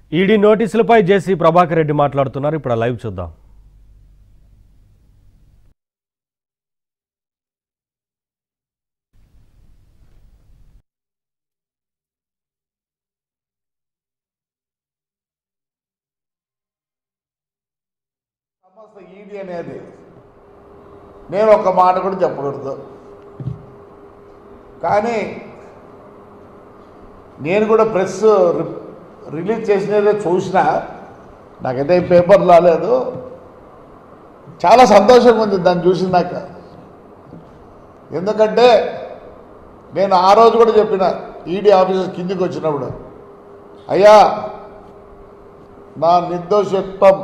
ED నోటీసులపై JC Prabhakar Reddy మాట్లాడుతున్నారు ఇప్పుడు ఆ లైవ్ చూద్దాం సమస్త ఈడీ అనేది నేను ఒక మాట కూడా చెప్పకూడదు కానీ నేను కూడా ప్రెస్ రి- రిలీజ్ చేసినదే చూసిన నాకైతే ఈ పేపర్ రాలేదు చాలా సంతోషంగా ఉంది దాన్ని చూసినాక ఎందుకంటే నేను ఆ రోజు కూడా చెప్పిన ఈడీ ఆఫీసర్ కిందికి వచ్చినప్పుడు అయ్యా నా నిర్దోషత్వం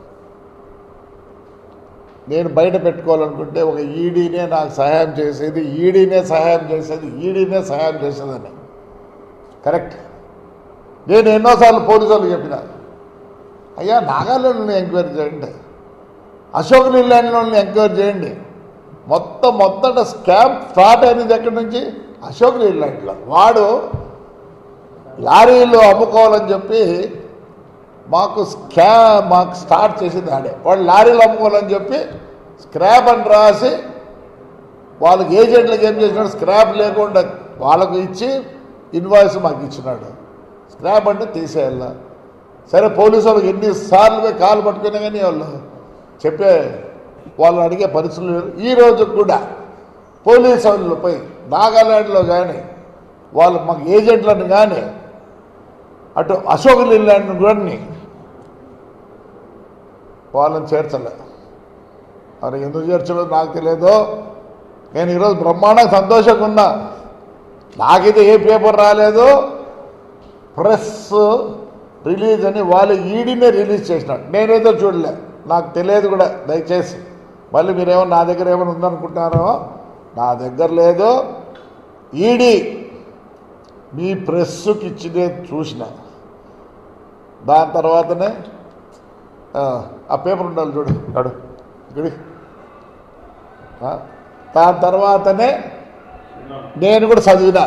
నేను బయట పెట్టుకోవాలనుకుంటే ఒక ఈడీనే నాకు సహాయం చేసేది ఈడీనే సహాయం చేసేది ఈడీనే సహాయం చేసేదని కరెక్ట్ నేను ఎన్నోసార్లు పోలీసు వాళ్ళకి చెప్పిన అయ్యా నాగార్జునని ఎంక్వైరీ చేయండి అశోక్ లీలాండ్లో ఎంక్వైరీ చేయండి మొత్తం మొత్తట స్కామ్ స్టార్ట్ అయినది ఎక్కడి నుంచి అశోక్ లీలాండ్లో వాడు లారీలు అమ్ముకోవాలని చెప్పి మాకు స్కా మాకు స్టార్ట్ చేసింది ఆడే వాడు లారీలు అమ్ముకోవాలని చెప్పి స్క్రాప్ అని రాసి వాళ్ళకి ఏజెంట్లకు ఏం చేసినాడు స్క్రాప్ లేకుండా వాళ్ళకు ఇచ్చి ఇన్వాయిస్ మాకు ఇచ్చినాడు స్క్రాప్ అంటే తీసేయాల సరే పోలీసు వాళ్ళకి ఎన్నిసార్లు కాలు పట్టుకున్నా కానీ వాళ్ళు చెప్పే వాళ్ళు అడిగే పరిస్థితులు లేవు. ఈ రోజు కూడా పోలీసు వాళ్ళు పోయి నాగాలాండ్లో కానీ వాళ్ళు మాకు ఏజెంట్లను కానీ అటు అశోక్ లీలాండ్ కూడా వాళ్ళని చేర్చలే మరి ఎందుకు చేర్చలేదు నాకు తెలియదు నేను ఈరోజు బ్రహ్మాండంగా సంతోషంగా ఉన్నా నాకైతే ఏ పేపర్ రాలేదు ప్రెస్ రిలీజ్ అని వాళ్ళు ఈడీనే రిలీజ్ చేసినాడు నేనేదో చూడలే నాకు తెలియదు కూడా దయచేసి మళ్ళీ మీరేమో నా దగ్గర ఏమైనా ఉందనుకుంటున్నారో నా దగ్గర లేదు ఈడీ మీ ప్రెస్సుకి ఇచ్చినే చూసిన దాని తర్వాతనే ఆ, ఆ పేపర్ ఉండాలి చూడు అడు ఇక్కడి ఆ, దాని తర్వాతనే నేను కూడా చదివిన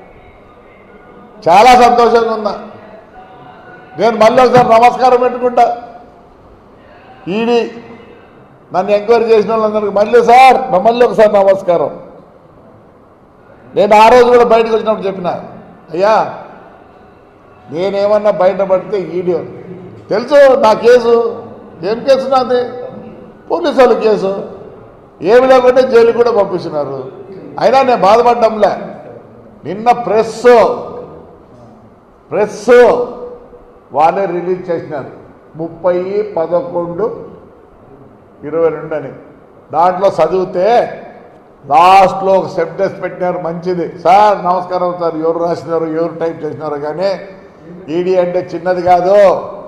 చాలా సంతోషంగా ఉన్నా నేను మళ్ళీ ఒకసారి నమస్కారం పెట్టుకుంటా ఈడీ నన్ను ఎంక్వైరీ చేసిన వాళ్ళందరికీ మళ్ళీ సార్ నా మళ్ళీ ఒకసారి నమస్కారం నేను ఆ రోజు కూడా బయటకు వచ్చినప్పుడు చెప్పిన అయ్యా నేనేమన్నా బయటపడితే ఈడీ తెలుసు నా కేసు ఏం కేసు నాది పోలీసు వాళ్ళ కేసు ఏమి లేకుంటే జైలు కూడా పంపిస్తున్నారు అయినా నేను బాధపడ్డంలే నిన్న ప్రెస్ ప్రెస్ వాళ్ళే రిలీజ్ చేసినారు ముప్పై పదకొండు ఇరవై రెండు అని దాంట్లో చదివితే లాస్ట్లో ఒక సెప్టెస్ పెట్టినారు మంచిది సార్ నమస్కారం సార్ ఎవరు రాసినారు ఎవరు టైప్ చేసినారు కానీ ఈడీ అంటే చిన్నది కాదు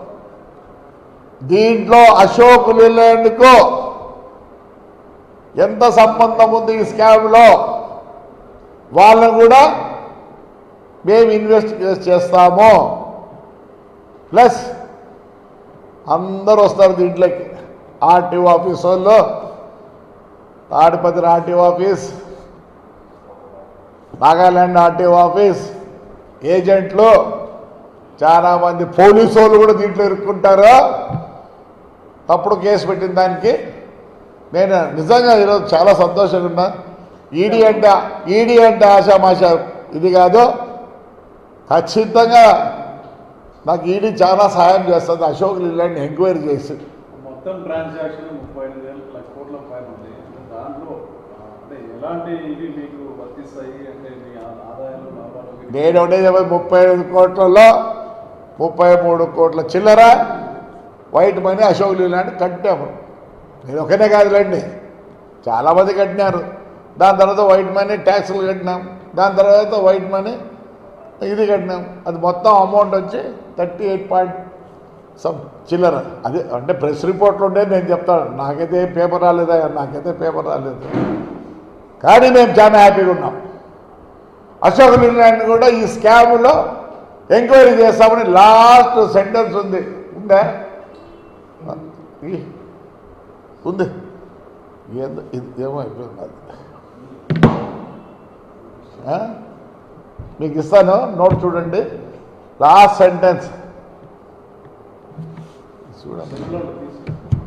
దీంట్లో అశోక్ లీలాండ్కు ఎంత సంబంధం ఉంది ఈ స్కామ్లో వాళ్ళని కూడా మేము ఇన్వెస్టిగేట్ చేస్తాము ప్లస్ అందరూ వస్తారు దీంట్లోకి ఆర్టీఓ ఆఫీస్ వాళ్ళు Tadipatri RTO office Nagaland RTO office ఏజెంట్లు చాలామంది పోలీసు వాళ్ళు కూడా దీంట్లో ఇరుక్కుంటారు తప్పుడు కేసు పెట్టిన దానికి నేను నిజంగా ఈరోజు చాలా సంతోషంగా ఉన్నా ఈడీ అంటే ఈడీ అంటే ఆశామాష ఇది కాదు ఖచ్చితంగా నాకు ఈడీ చాలా సహాయం చేస్తుంది అశోక్ లీలాండ్ ఎంక్వైరీ చేసి మొత్తం ట్రాన్సాక్షన్ ముప్పై ఐదు వేల లక్ష కోట్ల పైన ఉంది దాంట్లో ఆ, అంటే ఎలాంటి ఇవి మీకు వర్తిస్తాయి అంటే మీ ఆ- ఆదాయాలు లాభాలు నేను ఒకటే చెప్పేది ముప్పై ఐదు కోట్లలో ముప్పై మూడు కోట్ల చిల్లర వైట్ మనీ అశోక్ లీలాండ్ కట్టాము నేను ఒకనే కాదులేండి చాలామంది కట్టినారు దాని తర్వాత వైట్ మనీ ట్యాక్సులు కట్టినాం దాని తర్వాత వైట్ మనీ ఇది కట్టినాం అది మొత్తం అమౌంట్ వచ్చి థర్టీ ఎయిట్ పాయింట్ సమ్ చిల్లర అదే అంటే ప్రెస్ రిపోర్ట్లు ఉండే నేను చెప్తాను నాకైతే ఏ పేపర్ రాలేదా నాకైతే పేపర్ రాలేదు కానీ మేము చాలా హ్యాపీగా ఉన్నాం అశోక్ లీలాండ్ కూడా ఈ స్కామ్లో ఎంక్వైరీ చేస్తామని లాస్ట్ సెంటెన్స్ ఉంది ఉందా ఈ- ఉంది ఏందో ఇది ఏమో అయిపోయింది అది ఆ? మీకు ఇస్తాను నోట్ చూడండి లాస్ట్ సెంటెన్స్ చూడండి సెల్లో ఉంటుంది, తీసుకో.